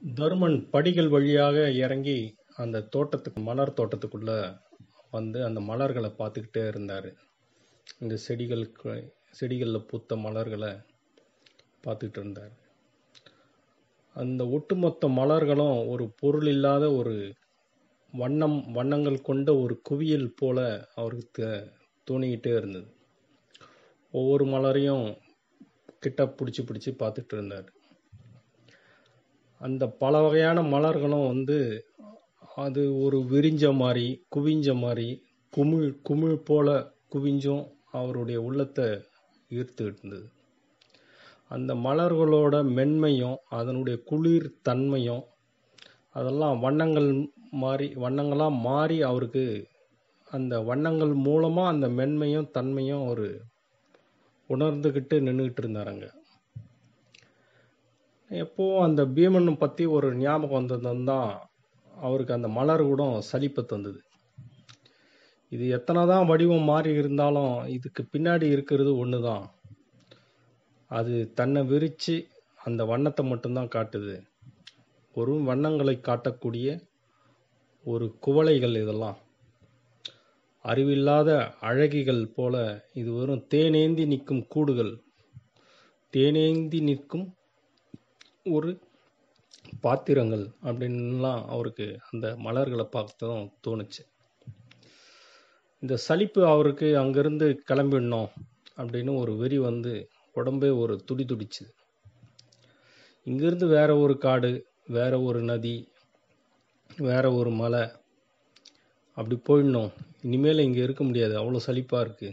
தருமன் படிகள் வழியாக இறங்கி அந்த தோட்டத்துக்கு மலர் தோட்டத்துக்குள்ள வந்து அந்த மலர்களை பார்த்துக்கிட்டே இருந்தார் இந்த செடிகளுக்கு செடிகளில் பூத்த மலர்களை பார்த்துக்கிட்டு இருந்தார் அந்த ஒட்டுமொத்த மலர்களும் ஒரு பொருள் இல்லாத ஒரு வண்ணம் வண்ணங்கள் கொண்ட ஒரு குவியல் போல அவருக்கு த- தோணிக்கிட்டே இருந்தது ஒவ்வொரு மலரையும் கிட்ட பிடிச்சி பிடிச்சி பார்த்துட்டு இருந்தார் அந்த பல வகையான மலர்களும் வந்து அது ஒரு விரிஞ்ச மாதிரி குவிஞ்ச மாதிரி குமிழ் குமிழ் போல குவிஞ்சும் அவருடைய உள்ளத்தை ஈர்த்துக்கிட்டு இருந்தது அந்த மலர்களோட மென்மையும் அதனுடைய குளிர் தன்மையும் அதெல்லாம் வண்ணங்கள் மாறி வண்ணங்களாக மாறி அவருக்கு அந்த வண்ணங்கள் மூலமாக அந்த மென்மையும் தன்மையும் அவர் உணர்ந்துக்கிட்டு நின்றுக்கிட்டு இருந்தாருங்க எப்போவும் அந்த பீமனை பற்றி ஒரு ஞாபகம் வந்தது தான் அவருக்கு அந்த மலர் கூட சலிப்பை தந்தது இது எத்தனை தான் வடிவம் மாறி இருந்தாலும் இதுக்கு பின்னாடி இருக்கிறது ஒன்று தான் அது தன்னை விரித்து அந்த வண்ணத்தை மட்டும்தான் காட்டுது ஒரு வண்ணங்களை காட்டக்கூடிய ஒரு குவளைகள் இதெல்லாம் அறிவில்லாத அழகிகள் போல இது வெறும் தேனேந்தி நிற்கும் கூடுகள் தேனேந்தி நிற்கும் ஒரு பாத்திரங்கள் அப்படின்லாம் அவருக்கு அந்த மலர்களை பார்த்ததும் தோணுச்சு இந்த சலிப்பு அவருக்கு அங்கேருந்து கிளம்பிடணும் அப்படின்னு ஒரு வெறி வந்து உடம்பே ஒரு துடி துடிச்சுது இங்கேருந்து வேற ஒரு காடு வேற ஒரு நதி வேற ஒரு மலை அப்படி போயிடணும் இனிமேல் இங்கே இருக்க முடியாது அவ்வளோ சலிப்பாக இருக்குது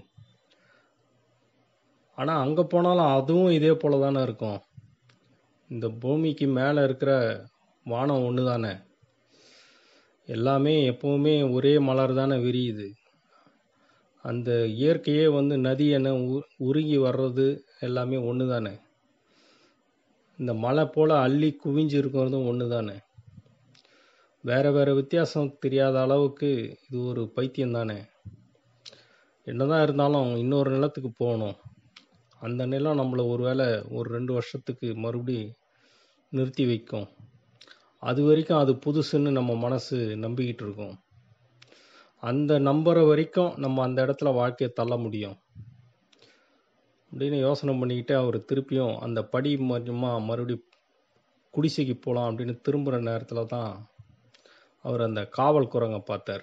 ஆனால் அங்கே போனாலும் அதுவும் இதே போல தானே இருக்கும் இந்த பூமிக்கு மேலே இருக்கிற வானம் ஒன்று தானே எல்லாமே எப்பவுமே ஒரே மலர் தானே விரியுது அந்த இயற்கையே வந்து நதி என உ- உருகி வர்றது எல்லாமே ஒன்று தானே இந்த மலை போல் அள்ளி குவிஞ்சு இருக்கிறதும் ஒன்று தானே வேற வேற வித்தியாசம் தெரியாத அளவுக்கு இது ஒரு பைத்தியம் தானே என்னதான் இருந்தாலும் இன்னொரு நிலத்துக்கு போகணும் அந்த நிலம் நம்மளை ஒருவேளை ஒரு ரெண்டு வருஷத்துக்கு மறுபடி நிறுத்தி வைக்கும் அது வரைக்கும் அது புதுசுன்னு நம்ம மனசு நம்பிக்கிட்டு இருக்கோம் அந்த நம்புற வரைக்கும் நம்ம அந்த இடத்துல வாழ்க்கையை தள்ள முடியும் அப்படின்னு யோசனை பண்ணிக்கிட்டு அவர் திருப்பியும் அந்த படி மஞ்சமா மறுபடி குடிசைக்கு போகலாம் அப்படின்னு திரும்புகிற நேரத்தில் தான் அவர் அந்த காவல் குரங்கை பார்த்தார்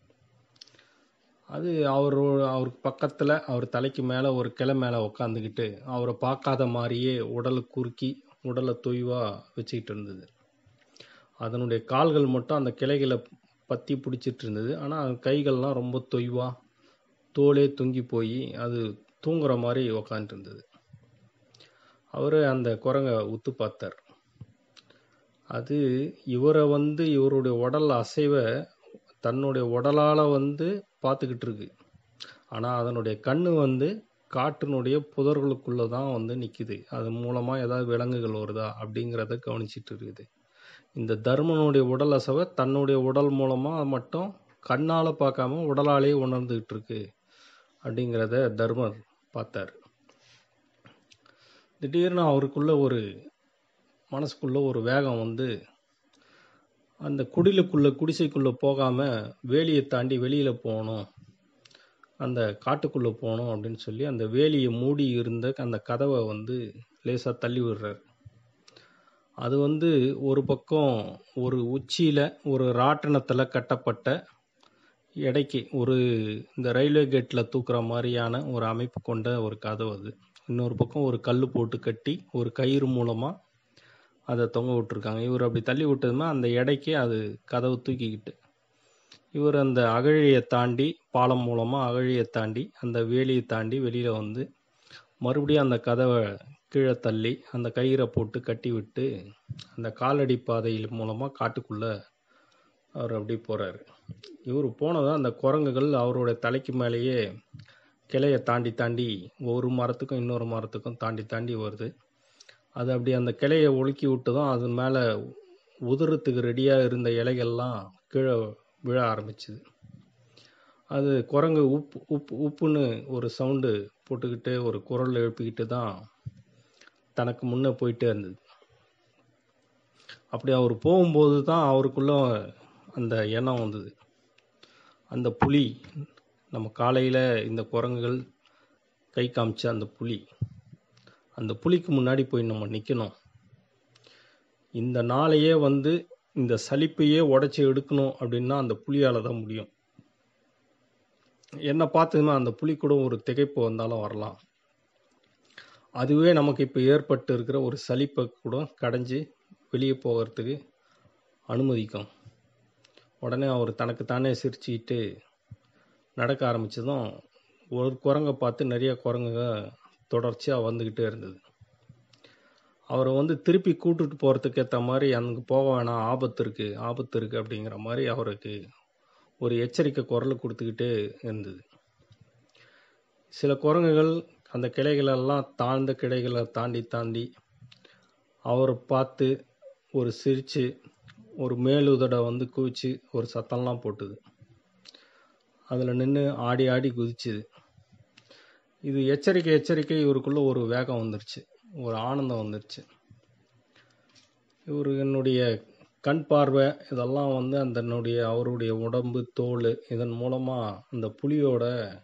அது அவர் அவருக்கு பக்கத்தில் அவர் தலைக்கு மேலே ஒரு கிளை மேலே உக்காந்துக்கிட்டு அவரை பார்க்காத மாதிரியே உடலை குறுக்கி உடலை தொய்வாக வச்சுக்கிட்டு இருந்தது அதனுடைய கால்கள் மட்டும் அந்த கிளைகளை பற்றி பிடிச்சிட்டு இருந்தது ஆனால் அது கைகள்லாம் ரொம்ப தொய்வாக தோலே தொங்கி போய் அது தூங்குற மாதிரி உக்காந்துட்டு இருந்தது அவர் அந்த குரங்கை உத்து பார்த்தார் அது இவரை வந்து இவருடைய உடல் அசைவை தன்னுடைய உடலால் வந்து பார்த்துக்கிட்டு இருக்கு ஆனால் அதனுடைய கண்ணு வந்து காட்டினுடைய புதர்களுக்குள்ளே தான் வந்து நிற்கிது அது மூலமாக ஏதாவது விலங்குகள் வருதா அப்படிங்கிறத கவனிச்சிட்டு இருக்குது இந்த தர்மனுடைய உடல் அசைவை தன்னுடைய உடல் மூலமாக மட்டும் கண்ணால் பார்க்காம உடலாலே உணர்ந்துகிட்டு இருக்கு அப்படிங்கிறத தர்மர் பார்த்தார் திடீர்னு அவருக்குள்ள ஒரு மனசுக்குள்ள ஒரு வேகம் வந்து அந்த குடிலுக்குள்ள குடிசைக்குள்ள போகாம வேலியை தாண்டி வெளியில போகணும் அந்த காட்டுக்குள்ள போகணும் அப்படின்னு சொல்லி அந்த வேலியை மூடி இருந்த அந்த கதவை வந்து லேசா தள்ளி விடுறார் அது வந்து ஒரு பக்கம் ஒரு உச்சியில ஒரு ராட்டினத்துல கட்டப்பட்ட எடைக்கு ஒரு இந்த ரயில்வே கேட்டில் தூக்குற மாதிரியான ஒரு அமைப்பு கொண்ட ஒரு கதவு அது இன்னொரு பக்கம் ஒரு கல் போட்டு கட்டி ஒரு கயிறு மூலமாக அதை தொங்க விட்டுருக்காங்க இவர் அப்படி தள்ளி விட்டதுமே அந்த எடைக்கு அது கதவு தூக்கிக்கிட்டு இவர் அந்த அகழியை தாண்டி பாலம் மூலமாக அகழியை தாண்டி அந்த வேலியை தாண்டி வெளியில் வந்து மறுபடியும் அந்த கதவை கீழே தள்ளி அந்த கயிறை போட்டு கட்டி விட்டு அந்த காலடி பாதையில் மூலமாக காட்டுக்குள்ளே அவர் அப்படி போகிறாரு இவர் போனதும் அந்த குரங்குகள் அவருடைய தலைக்கு மேலேயே கிளையை தாண்டி தாண்டி ஒரு மரத்துக்கும் இன்னொரு மரத்துக்கும் தாண்டி தாண்டி வருது அது அப்படி அந்த கிளையை ஒழுக்கி விட்டதும் அது மேலே உதிரத்துக்கு ரெடியாக இருந்த இலைகள்லாம் கீழே விழ ஆரம்பிச்சுது அது குரங்கு உப்பு உப்பு உப்புன்னு ஒரு சவுண்டு போட்டுக்கிட்டு ஒரு குரல் எழுப்பிக்கிட்டு தான் தனக்கு முன்னே போயிட்டே இருந்தது அப்படி அவர் போகும்போது தான் அவருக்குள்ள அந்த எண்ணம் வந்தது அந்த புலி நம்ம காலையில் இந்த குரங்குகள் கை காமிச்ச அந்த புலி அந்த புலிக்கு முன்னாடி போய் நம்ம நிற்கணும் இந்த நாளையே வந்து இந்த சலிப்பையே உடைச்சி எடுக்கணும் அப்படின்னா அந்த புலியால் தான் முடியும் என்னை பார்த்ததுமே அந்த புலி கூட ஒரு திகைப்பு வந்தாலும் வரலாம் அதுவே நமக்கு இப்போ ஏற்பட்டு இருக்கிற ஒரு சலிப்பை கூட கடைஞ்சி வெளியே போகிறதுக்கு அனுமதிக்கும் உடனே அவர் தனக்கு தானே சிரிச்சுக்கிட்டு நடக்க ஆரம்பித்ததும் ஒரு குரங்கை பார்த்து நிறைய குரங்குங்க தொடர்ச்சியாக வந்துக்கிட்டே இருந்தது அவரை வந்து திருப்பி கூட்டுட்டு போகிறதுக்கு ஏற்ற மாதிரி அங்கே போக வேணாம் ஆபத்து இருக்குது ஆபத்து இருக்குது அப்படிங்கிற மாதிரி அவருக்கு ஒரு எச்சரிக்கை குரல் கொடுத்துக்கிட்டே இருந்தது சில குரங்குகள் அந்த கிளைகளெல்லாம் தாழ்ந்த கிளைகளை தாண்டி தாண்டி அவரை பார்த்து ஒரு சிரித்து ஒரு மேலுதடை வந்து குவிச்சு ஒரு சத்தம்லாம் போட்டுது அதில் நின்று ஆடி ஆடி குதிச்சுது இது எச்சரிக்கை எச்சரிக்கை இவருக்குள்ள ஒரு வேகம் வந்துருச்சு ஒரு ஆனந்தம் வந்துருச்சு இவர் என்னுடைய கண் பார்வை இதெல்லாம் வந்து அந்த என்னுடைய அவருடைய உடம்பு தோல் இதன் மூலமாக அந்த புலியோட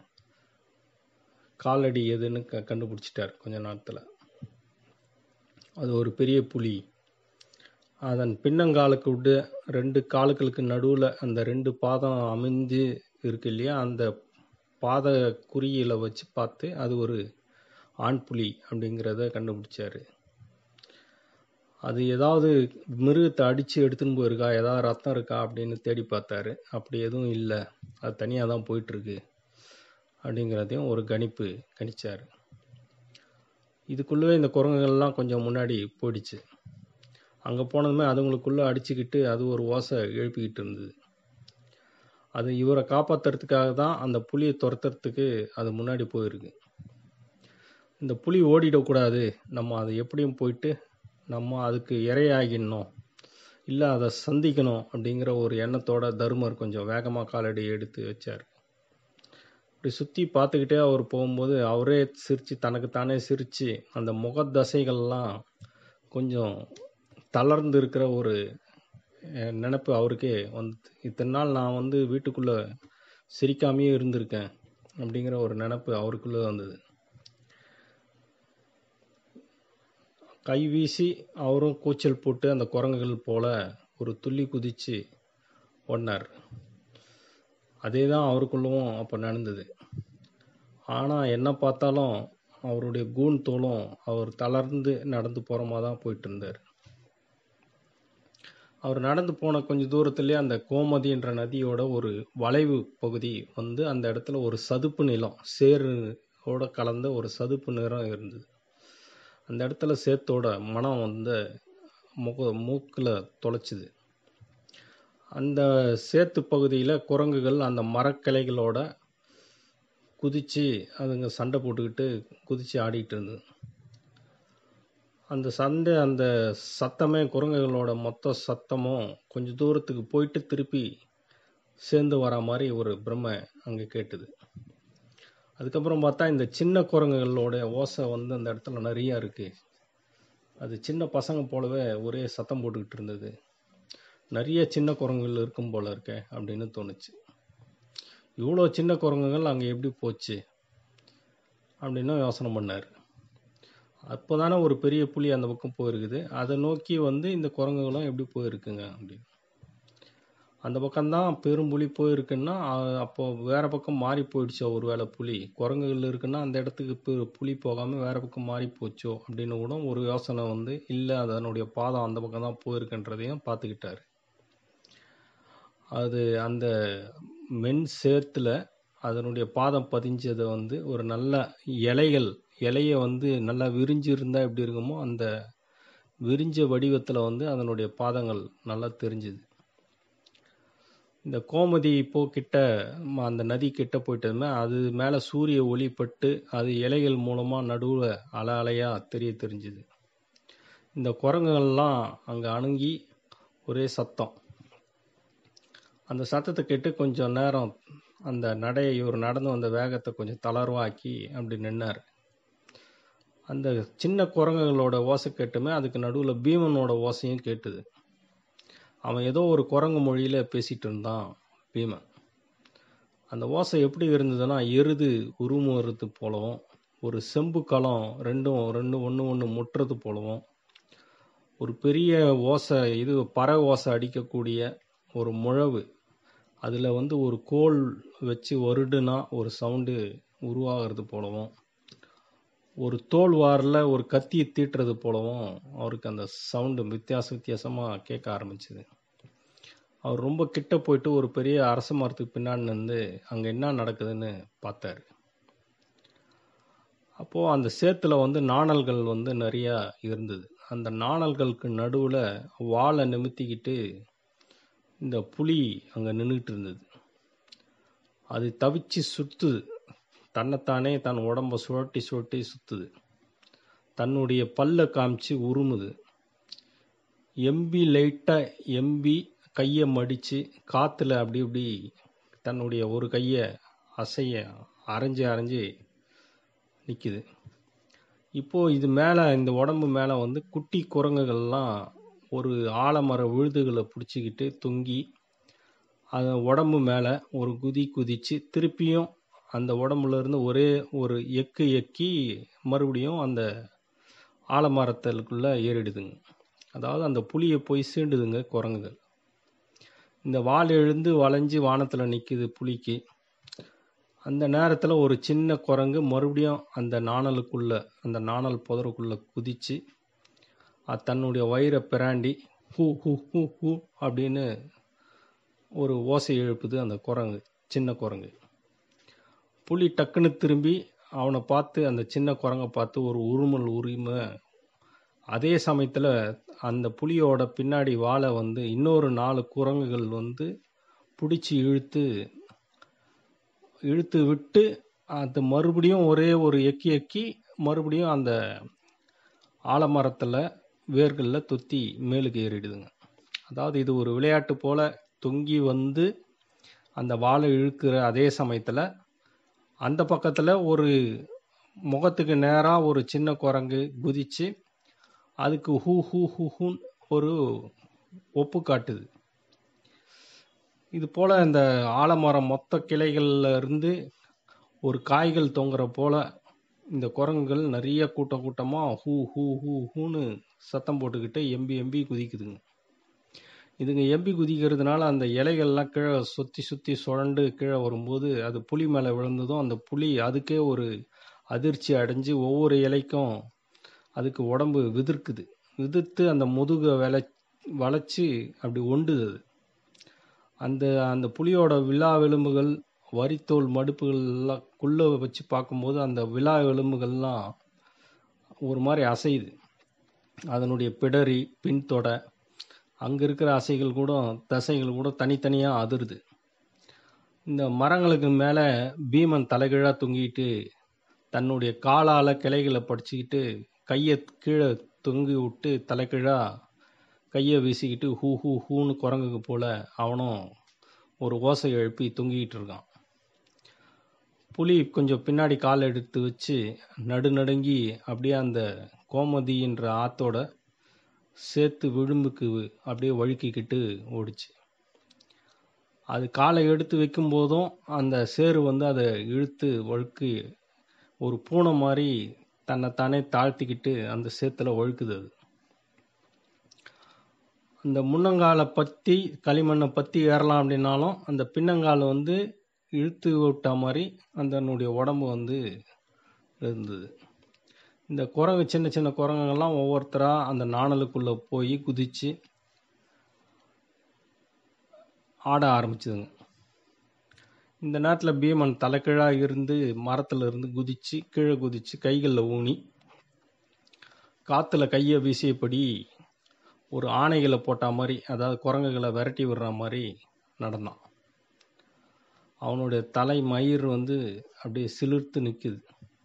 காலடி எதுன்னு க கண்டுபிடிச்சிட்டார் கொஞ்ச நேரத்தில் அது ஒரு பெரிய புலி அதன் பின்னங்காலுக்கு விட்டு ரெண்டு காலுக்களுக்கு நடுவில் அந்த ரெண்டு பாதம் அமைஞ்சு இருக்கு இல்லையா அந்த பாத குறியில வச்சு பார்த்து அது ஒரு ஆண் புலி அப்படிங்கிறத கண்டுபிடிச்சாரு அது ஏதாவது மிருகத்தை அடித்து எடுத்துன்னு போயிருக்கா ஏதாவது ரத்தம் இருக்கா அப்படின்னு தேடி பார்த்தாரு அப்படி எதுவும் இல்லை அது தனியாக தான் போயிட்டுருக்கு அப்படிங்கிறதையும் ஒரு கணிப்பு கணிச்சார் இதுக்குள்ளவே இந்த குரங்குகள்லாம் கொஞ்சம் முன்னாடி போயிடுச்சு அங்கே போனதுமே அதுங்களுக்குள்ளே அடிச்சுக்கிட்டு அது ஒரு ஓசை எழுப்பிக்கிட்டு இருந்தது அது இவரை காப்பாற்றுறதுக்காக தான் அந்த புலியை துரத்துறதுக்கு அது முன்னாடி போயிருக்கு இந்த புலி ஓடிடக்கூடாது நம்ம அதை எப்படியும் போயிட்டு நம்ம அதுக்கு இரையாகிடணும் இல்லை அதை சந்திக்கணும் அப்படிங்கிற ஒரு எண்ணத்தோட தருமர் கொஞ்சம் வேகமாக காலடி எடுத்து வச்சார் இப்படி சுற்றி பார்த்துக்கிட்டே அவர் போகும்போது அவரே சிரித்து தனக்கு தானே சிரித்து அந்த முகத்தசைகள்லாம் கொஞ்சம் தளர்ந்து இருக்கிற ஒரு அஹ், நினைப்பு அவருக்கே வந்து இத்தனை நாள் நான் வந்து வீட்டுக்குள்ளே சிரிக்காமையே இருந்திருக்கேன் அப்படிங்கிற ஒரு நினைப்பு அவருக்குள்ளே வந்தது கை வீசி அவரும் கூச்சல் போட்டு அந்த குரங்குகள் போல ஒரு துள்ளி குதிச்சு ஓடினார் அதே தான் அவருக்குள்ளவும் அப்போ நடந்தது ஆனால் என்ன பார்த்தாலும் அவருடைய கூன் தோலும் அவர் தளர்ந்து நடந்து போகிற மாதிரி தான் போயிட்டு இருந்தார் அவர் நடந்து போன கொஞ்ச தூரத்துலேயே அந்த கோமதி என்ற நதியோட ஒரு வளைவு பகுதி வந்து அந்த இடத்துல ஒரு சதுப்பு நிலம் சேரோட கலந்த ஒரு சதுப்பு நிறம் இருந்தது அந்த இடத்துல சேத்தோட மனம் வந்து முக மூக்கில் தொலைச்சுது அந்த சேத்து பகுதியில் குரங்குகள் அந்த மரக்கிளைகளோட குதித்து அதுங்க சண்டை போட்டுக்கிட்டு குதித்து ஆடிட்டு இருந்தது அந்த சண்டை அந்த சத்தமே குரங்குகளோட மொத்த சத்தமும் கொஞ்சம் தூரத்துக்கு போயிட்டு திருப்பி சேர்ந்து வர மாதிரி ஒரு பிரமை அங்கே கேட்டுது அதுக்கப்புறம் பார்த்தா இந்த சின்ன குரங்குகளோட ஓசை வந்து அந்த இடத்துல நிறையா இருக்குது அது சின்ன பசங்க போலவே ஒரே சத்தம் போட்டுக்கிட்டு இருந்தது நிறைய சின்ன குரங்குகள் இருக்கும் போல இருக்கே அப்படின்னு தோணுச்சு இவ்வளோ சின்ன குரங்குகள் அங்கே எப்படி போச்சு அப்படின்னு யோசனை பண்ணார் அப்போ தானே ஒரு பெரிய புலி அந்த பக்கம் போயிருக்குது அதை நோக்கி வந்து இந்த குரங்குகளும் எப்படி போயிருக்குங்க அப்படின்னு அந்த பக்கம்தான் பெரும்புலி போயிருக்குன்னா அ- அப்போ வேற பக்கம் மாறி போயிடுச்சோ ஒரு வேளை புலி குரங்குகள் இருக்குன்னா அந்த இடத்துக்கு பு- புலி போகாமல் வேற பக்கம் மாறி போச்சோ அப்படின்னு கூட ஒரு யோசனை வந்து இல்லை அதனுடைய பாதம் அந்த பக்கம் தான் போயிருக்குன்றதையும் பார்த்துக்கிட்டாரு அது அந்த மென் சேத்துல அதனுடைய பாதம் பதிஞ்சதை வந்து ஒரு நல்ல இலைகள் இலைய வந்து நல்லா விரிஞ்சு இருந்தால் எப்படி இருக்குமோ அந்த விரிஞ்ச வடிவத்தில் வந்து அதனுடைய பாதங்கள் நல்லா தெரிஞ்சுது இந்த கோமதி இப்போ கிட்ட ம, அந்த நதி கிட்ட போயிட்டதுமே அது மேலே சூரிய ஒளி பட்டு அது இலைகள் மூலமாக நடுவில் அலை அலையாக தெரிய தெரிஞ்சுது இந்த குரங்குகள்லாம் அங்கே அணுகி ஒரே சத்தம் அந்த சத்தத்தை கேட்டு கொஞ்சம் நேரம் அந்த நடையை இவர் நடந்து வந்த வேகத்தை கொஞ்சம் தளர்வாக்கி அப்படி நின்னார் அந்த சின்ன குரங்குகளோட ஓசை கேட்டுமே அதுக்கு நடுவில் பீமனோட ஓசையும் கேட்டுது அவன் ஏதோ ஒரு குரங்கு மொழியில் பேசிகிட்டு இருந்தான் பீமன் அந்த ஓசை எப்படி இருந்ததுன்னா எருது உருமுறது போலவும் ஒரு செம்பு களம் ரெண்டும் ரெண்டும் ஒன்று ஒன்று முட்டுறது போலவும் ஒரு பெரிய ஓசை இது பறை ஓசை அடிக்கக்கூடிய ஒரு முழவு அதில் வந்து ஒரு கோல் வச்சு வருடுனா ஒரு சவுண்டு உருவாகிறது போலவும் ஒரு தோல் வாரில் ஒரு கத்தியை தீட்டுறது போலவும் அவருக்கு அந்த சவுண்டு வித்தியாச வித்தியாசமாக கேட்க ஆரம்பிச்சுது அவர் ரொம்ப கிட்ட போயிட்டு ஒரு பெரிய அரச மரத்துக்கு பின்னாடி நின்று அங்கே என்ன நடக்குதுன்னு பார்த்தாரு அப்போது அந்த சேத்துல வந்து நாணல்கள் வந்து நிறையா இருந்தது அந்த நாணல்களுக்கு நடுவில் வாழை நிமித்திக்கிட்டு இந்த புலி அங்கே நின்றுட்டு இருந்தது அது தவிச்சு சுற்றுது தன்னைத்தானே தன் உடம்ப சுழட்டி சுழட்டி சுற்றுது தன்னுடைய பல்ல காமிச்சு உருமுது எம்பி லைட்டாக எம்பி கையை மடித்து காற்றுல அப்படி இப்படி தன்னுடைய ஒரு கையை அசைய அரைஞ்சி அரைஞ்சி நிற்கிது இப்போது இது மேலே இந்த உடம்பு மேலே வந்து குட்டி குரங்குகள்லாம் ஒரு ஆலமர விழுதுகளை பிடிச்சிக்கிட்டு தொங்கி அது உடம்பு மேலே ஒரு குதி குதித்து திருப்பியும் அந்த உடம்புல இருந்து ஒரே ஒரு எக்கு எக்கி மறுபடியும் அந்த ஆலமரத்தலுக்குள்ளே ஏறிடுதுங்க அதாவது அந்த புளியை போய் சீண்டுதுங்க குரங்குகள் இந்த வால் எழுந்து வளைஞ்சு வானத்தில் நிற்கிது புலிக்கு அந்த நேரத்தில் ஒரு சின்ன குரங்கு மறுபடியும் அந்த நாணலுக்குள்ள அந்த நாணல் புதருக்குள்ளே குதித்து அது தன்னுடைய வயிறை பிராண்டி ஹூ ஹூ ஹூ ஹூ அப்படின்னு ஒரு ஓசை எழுப்புது அந்த குரங்கு சின்ன குரங்கு புலி டக்குன்னு திரும்பி அவனை பார்த்து அந்த சின்ன குரங்கை பார்த்து ஒரு உருமல் உரிமை அதே சமயத்தில் அந்த புலியோட பின்னாடி வாழை வந்து இன்னொரு நாலு குரங்குகள் வந்து பிடிச்சி இழுத்து இழுத்து விட்டு அது மறுபடியும் ஒரே ஒரு எக்கி எக்கி மறுபடியும் அந்த ஆலமரத்தில் வேர்களில் தொத்தி மேலுக்கு ஏறிடுதுங்க அதாவது இது ஒரு விளையாட்டு போல் தொங்கி வந்து அந்த வாழை இழுக்கிற அதே சமயத்தில் அந்த பக்கத்தில் ஒரு முகத்துக்கு நேராக ஒரு சின்ன குரங்கு குதித்து அதுக்கு ஹூ ஹூ ஹூ ஹூன்னு ஒரு ஒப்பு காட்டுது இது போல் இந்த ஆலமரம் மொத்த கிளைகளில் இருந்து ஒரு காய்கள் தொங்குற போல் இந்த குரங்குகள் நிறைய கூட்ட கூட்டமாக ஹூ ஹூ ஹூ ஹூன்னு சத்தம் போட்டுக்கிட்டு எம்பி எம்பி குதிக்குதுங்க இதுங்க எம்பி குதிக்கிறதுனால அந்த இலைகள்லாம் கீழே சுற்றி சுற்றி சுழண்டு கீழே வரும்போது அது புலி மேலே விழுந்ததும் அந்த புலி அதுக்கே ஒரு அதிர்ச்சி அடைஞ்சு ஒவ்வொரு இலைக்கும் அதுக்கு உடம்பு விதிர்க்குது விதிர்த்து அந்த முதுகை விளை வளைச்சி அப்படி ஒண்டுது அது அந்த அந்த புலியோட விழா எலும்புகள் வரித்தோல் மடுப்புகள்லாம் குள்ளே வச்சு பார்க்கும்போது அந்த விழா எலும்புகள்லாம் ஒரு மாதிரி அசையுது அதனுடைய பிடரி பின்தொடை அங்கே இருக்கிற அசைகள் கூட தசைகள் கூட தனித்தனியாக அதிருது இந்த மரங்களுக்கு மேலே பீமன் தலைகீழாக தொங்கிட்டு தன்னுடைய காலால் கிளைகளை படிச்சுக்கிட்டு கையை கீழே தொங்கி விட்டு தலைகீழாக கையை வீசிக்கிட்டு ஹூ ஹூ ஹூன்னு குரங்குக்கு போல் அவனும் ஒரு ஓசை எழுப்பி தொங்கிக்கிட்டு இருக்கான் புலி கொஞ்சம் பின்னாடி கால் எடுத்து வச்சு நடுநடுங்கி அப்படியே அந்த கோமதின்ற ஆத்தோட சேர்த்து விளிம்புக்கு அப்படியே வழுக்கிக்கிட்டு ஓடிச்சு அது காலை எடுத்து வைக்கும் போதும் அந்த சேறு வந்து அதை இழுத்து வழுக்கு ஒரு பூனை மாதிரி தன்னைத்தானே தாழ்த்திக்கிட்டு அந்த சேத்துல வழுக்குது அது அந்த முன்னங்காலை பற்றி களிமண்ணை பற்றி ஏறலாம் அப்படின்னாலும் அந்த பின்னங்கால் வந்து இழுத்து விட்ட மாதிரி அதனுடைய உடம்பு வந்து இருந்தது இந்த குரங்கு சின்ன சின்ன குரங்குங்கள்லாம் ஒவ்வொருத்தராக அந்த நாணலுக்குள்ளே போய் குதித்து ஆட ஆரம்பிச்சுதுங்க இந்த நேரத்தில் பீமன் தலைக்கீழாக இருந்து மரத்தில் இருந்து குதித்து கீழே குதித்து கைகளில் ஊனி காற்றுல கையை வீசியபடி ஒரு ஆணைகளை போட்ட மாதிரி அதாவது குரங்குகளை விரட்டி விடுற மாதிரி நடந்தான் அவனுடைய தலை மயிர் வந்து அப்படியே சிலிர்த்து நிற்குது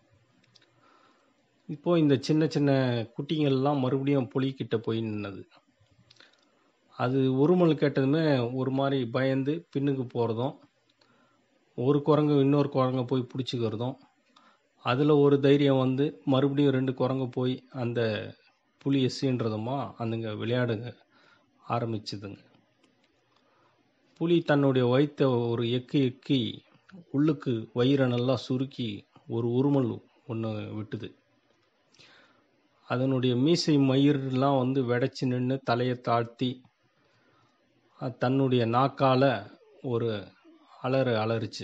இப்போ இந்த சின்ன சின்ன குட்டிங்கள்லாம் மறுபடியும் புலிக்கிட்ட போய் நின்னது அது உருமல் கேட்டதுமே ஒரு மாதிரி பயந்து பின்னுக்கு போகிறதும் ஒரு குரங்கு இன்னொரு குரங்கை போய் பிடிச்சிக்கிறதும் அதில் ஒரு தைரியம் வந்து மறுபடியும் ரெண்டு குரங்கு போய் அந்த புலியை சீன்றதுமா அதுங்க விளையாடுங்க ஆரம்பிச்சுதுங்க புலி தன்னுடைய வயித்தை ஒரு எக்கு எக்கி உள்ளுக்கு வயிறை நல்லா சுருக்கி ஒரு உருமல் ஒன்று விட்டுது அதனுடைய மீசை மயிரெலாம் வந்து வெடைச்சி நின்று தலையை தாழ்த்தி அது தன்னுடைய நாக்கால ஒரு அலறு அலறுச்சு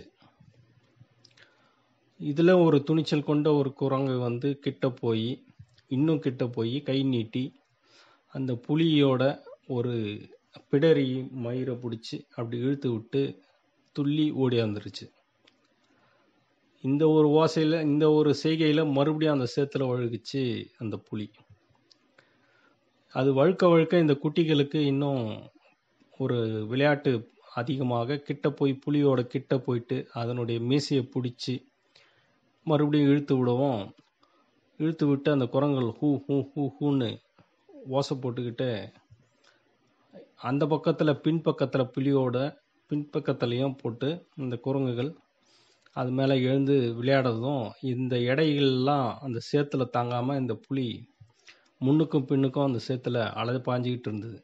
இதில் ஒரு துணிச்சல் கொண்ட ஒரு குரங்கு வந்து கிட்ட போய் இன்னும் கிட்ட போய் கை நீட்டி அந்த புலியோட ஒரு பிடரி மயிரை பிடிச்சி அப்படி இழுத்து விட்டு துள்ளி ஓடியாந்துருச்சு இந்த ஒரு ஓசையில் இந்த ஒரு செய்கையில் மறுபடியும் அந்த சேத்துல வழுகுச்சு அந்த புலி அது வழுக்க வழுக்க இந்த குட்டிகளுக்கு இன்னும் ஒரு விளையாட்டு அதிகமாக கிட்ட போய் புலியோட கிட்ட போயிட்டு அதனுடைய மீசையை பிடிச்சி மறுபடியும் இழுத்து விடவும் இழுத்து விட்டு அந்த குரங்கள் ஹூ ஹூ ஹூ ஹூன்னு ஓசை போட்டுக்கிட்டு அந்த பக்கத்தில் பின்பக்கத்தில் புலியோட பின்பக்கத்துலேயும் போட்டு இந்த குரங்குகள் அது மேலே எழுந்து விளையாடுறதும் இந்த எடைகள்லாம் அந்த சேத்துல தாங்காமல் இந்த புலி முன்னுக்கும் பின்னுக்கும் அந்த சேத்துல அலது பாஞ்சிக்கிட்டு இருந்தது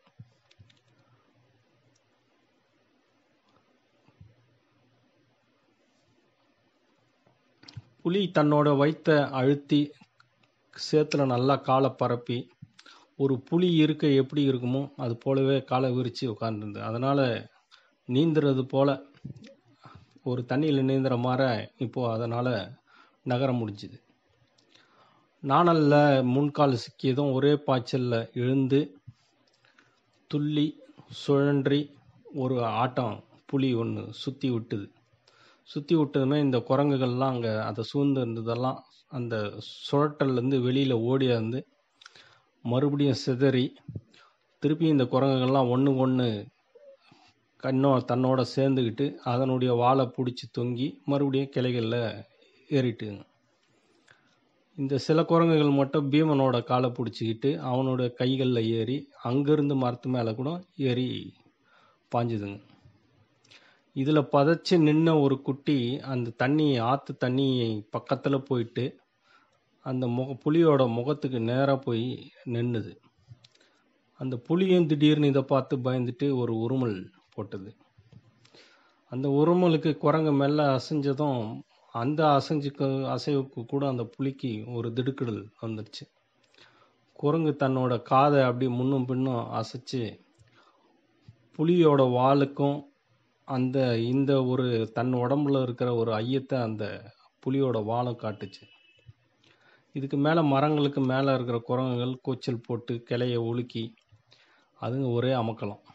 புலி தன்னோட வயித்தை அழுத்தி சேத்துல நல்லா காலை பரப்பி ஒரு புலி இருக்க எப்படி இருக்குமோ அது போலவே காலை விரித்து உட்காந்துருந்தது அதனால் நீந்துறது போல ஒரு தண்ணியில் நீந்துற மாதிரி இப்போது அதனால் நகர முடிஞ்சுது நாணலில் முன்கால் சிக்கியதும் ஒரே பாய்ச்சலில் எழுந்து துள்ளி சுழன்றி ஒரு ஆட்டம் புலி ஒன்று சுற்றி விட்டுது சுற்றி விட்டதுமே இந்த குரங்குகள்லாம் அங்கே அதை சூழ்ந்து இருந்ததெல்லாம் அந்த சுழட்டல்லேருந்து வெளியில் ஓடியாந்து மறுபடியும் சிதறி திருப்பி இந்த குரங்குகள்லாம் ஒன்றுக்கு ஒன்று கண்ணோ தன்னோட சேர்ந்துக்கிட்டு அதனுடைய வாழை பிடிச்சி தொங்கி மறுபடியும் கிளைகளில் ஏறிட்டுங்க இந்த சில குரங்குகள் மட்டும் பீமனோட காலை பிடிச்சிக்கிட்டு அவனோட கைகளில் ஏறி அங்கேருந்து மரத்து மேலே கூட ஏறி பாஞ்சுதுங்க இதில் பதைச்சு நின்ன ஒரு குட்டி அந்த தண்ணி ஆற்று தண்ணி பக்கத்தில் போயிட்டு அந்த முக புலியோட முகத்துக்கு நேராக போய் நின்னுது அந்த புலியும் திடீர்னு இதை பார்த்து பயந்துட்டு ஒரு உருமல் போட்டது அந்த உருமலுக்கு குரங்கு மெல்ல அசைஞ்சதும் அந்த அசைஞ்சுக்கு அசைவுக்கு கூட அந்த புலிக்கு ஒரு திடுக்கிடல் வந்துடுச்சு குரங்கு தன்னோட காதை அப்படி முன்னும் பின்னும் அசைச்சு புலியோட வாலுக்கும் அந்த இந்த ஒரு தன் உடம்புல இருக்கிற ஒரு ஐயத்தை அந்த புலியோட வாலும் காட்டுச்சு இதுக்கு மேலே மரங்களுக்கு மேலே இருக்கிற குரங்குகள் கூச்சல் போட்டு கிளைய உலுக்கி அதுங்க ஒரே அமக்கலாம்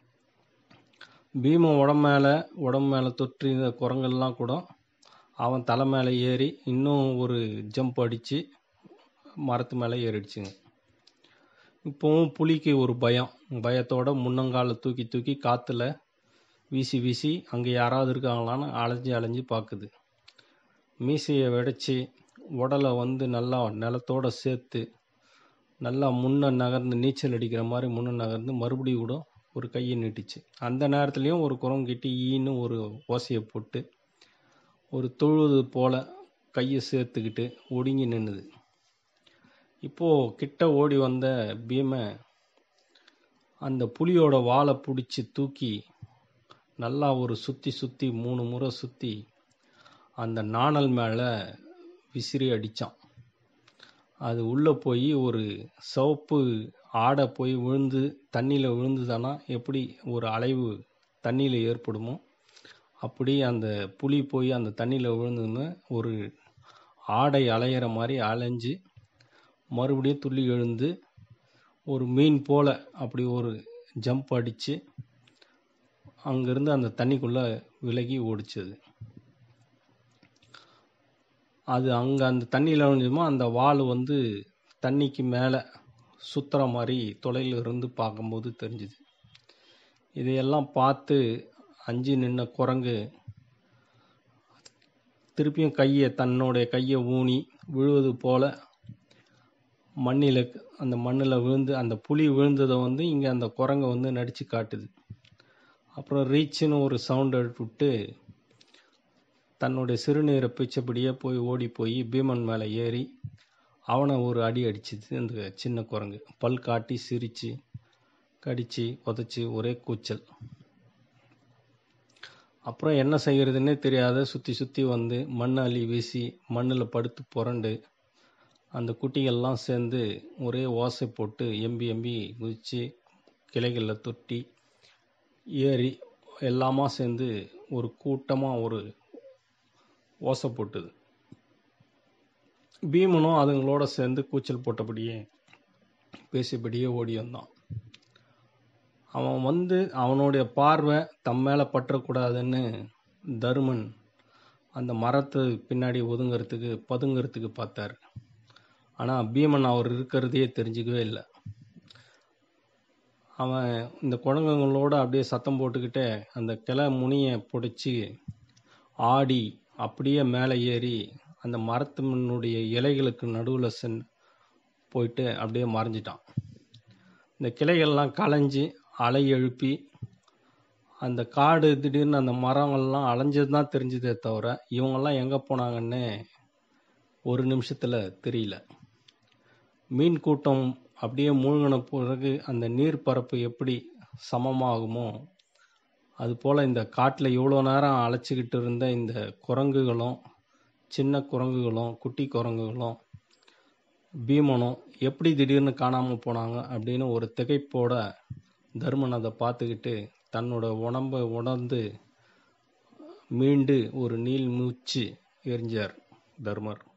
பீமன் உடம்பு மேலே உடம்பு மேலே தொற்றி இந்த குரங்கெல்லாம் கூட அவன் தலை மேலே ஏறி இன்னும் ஒரு ஜம்ப் அடித்து மரத்து மேலே ஏறிடுச்சுங்க இப்போவும் புலிக்கு ஒரு பயம் பயத்தோட முன்னங்காலை தூக்கி தூக்கி காற்றுல வீசி வீசி அங்கே யாராவது இருக்காங்களான்னு அலைஞ்சி அலைஞ்சி பார்க்குது மீசையை வெடைச்சி உடலை வந்து நல்லா நிலத்தோட சேர்த்து நல்லா முன்ன நகர்ந்து நீச்சல் அடிக்கிற மாதிரி முன்ன நகர்ந்து மறுபடியும் கூட ஒரு கையை நீட்டிச்சு அந்த நேரத்துலையும் ஒரு குரங்கிட்டு ஈன்னு ஒரு ஓசையை போட்டு ஒரு தொழுது போல கையை சேர்த்துக்கிட்டு ஒடுங்கி நின்னுது இப்போது கிட்ட ஓடி வந்த பீமை அந்த புலியோட வாலை பிடிச்சி தூக்கி நல்லா ஒரு சுற்றி சுற்றி மூணு முறை சுற்றி அந்த நாணல் மேலே விசிறி அடித்தான் அது உள்ளே போய் ஒரு சிவப்பு ஆடை போய் விழுந்து தண்ணியில் விழுந்துதானா எப்படி ஒரு அலைவு தண்ணியில் ஏற்படுமோ அப்படி அந்த புலி போய் அந்த தண்ணியில் விழுந்ததுமே ஒரு ஆடை அலையிற மாதிரி அலைஞ்சு மறுபடியும் துள்ளி எழுந்து ஒரு மீன் போல் அப்படி ஒரு ஜம்ப் அடித்து அங்கேருந்து அந்த தண்ணிக்குள்ளே விலகி ஓடிச்சது அது அங்கே அந்த தண்ணியில் விழுந்ததுமோ அந்த வால் வந்து தண்ணிக்கு மேலே சுற்றுற மாதிரி தொலைவில் இருந்து பார்க்கும்போது தெரிஞ்சுது இதையெல்லாம் பார்த்து அஞ்சு நின்ன குரங்கு திருப்பியும் கையை தன்னுடைய கையை ஊனி விழுவது போல் மண்ணில் அந்த மண்ணில் விழுந்து அந்த புலி விழுந்ததை வந்து இங்கே அந்த குரங்கை வந்து நடித்து காட்டுது அப்புறம் ரீச்சுன்னு ஒரு சவுண்ட் விட்டு தன்னுடைய சிறுநீரை பிச்சபடியே போய் ஓடி போய் பீமன் மேலே ஏறி அவனை ஒரு அடி அடிச்சுது அந்த சின்ன குரங்கு பல் காட்டி சிரித்து கடித்து உதச்சி ஒரே கூச்சல் அப்புறம் என்ன செய்கிறதுனே தெரியாத சுற்றி சுற்றி வந்து மண் அள்ளி வீசி மண்ணில் படுத்து புரண்டு அந்த குட்டிகள்லாம் சேர்ந்து ஒரே ஓசை போட்டு எம்பி எம்பி குதித்து கிளைகளில் தொட்டி ஏறி எல்லாமா சேர்ந்து ஒரு கூட்டமாக ஒரு ஓசை போட்டுது பீமனும் அதுங்களோட சேர்ந்து கூச்சல் போட்டபடியே பேசியபடியே ஓடி வந்தான் அவன் வந்து அவனுடைய பார்வை தம் மேலே பற்றக்கூடாதுன்னு தருமன் அந்த மரத்து பின்னாடி ஒதுங்கிறதுக்கு பதுங்கிறதுக்கு பார்த்தார் ஆனால் பீமன் அவர் இருக்கிறதையே தெரிஞ்சுக்கவே இல்லை அவன் இந்த குழந்தைங்களோட அப்படியே சத்தம் போட்டுக்கிட்டே அந்த கிளை முனியை பிடிச்சி ஆடி அப்படியே மேலே ஏறி அந்த மரத்தினுடைய இலைகளுக்கு நடுவில் சென் போயிட்டு அப்படியே மறைஞ்சிட்டான் இந்த கிளைகள்லாம் களைஞ்சி அலை எழுப்பி அந்த காடு திடீர்னு அந்த மரங்கள்லாம் அலைஞ்சது தான் தெரிஞ்சதே தவிர இவங்கெல்லாம் எங்கே போனாங்கன்னு ஒரு நிமிஷத்தில் தெரியல மீன் கூட்டம் அப்படியே மூழ்கின பிறகு அந்த நீர் பரப்பு எப்படி சமமாகுமோ அதுபோல் இந்த காட்டில் இவ்வளோ நேரம் அழைச்சிக்கிட்டு இருந்த இந்த குரங்குகளும் சின்ன குரங்குகளும் குட்டி குரங்குகளும் பீமனும் எப்படி திடீர்னு காணாமல் போனாங்க அப்படின்னு ஒரு திகைப்போட தர்மன் அதை பார்த்துக்கிட்டு தன்னோட உடம்பை உணர்ந்து மீண்டு ஒரு நீள் மூச்சு எரிஞ்சார் தர்மர்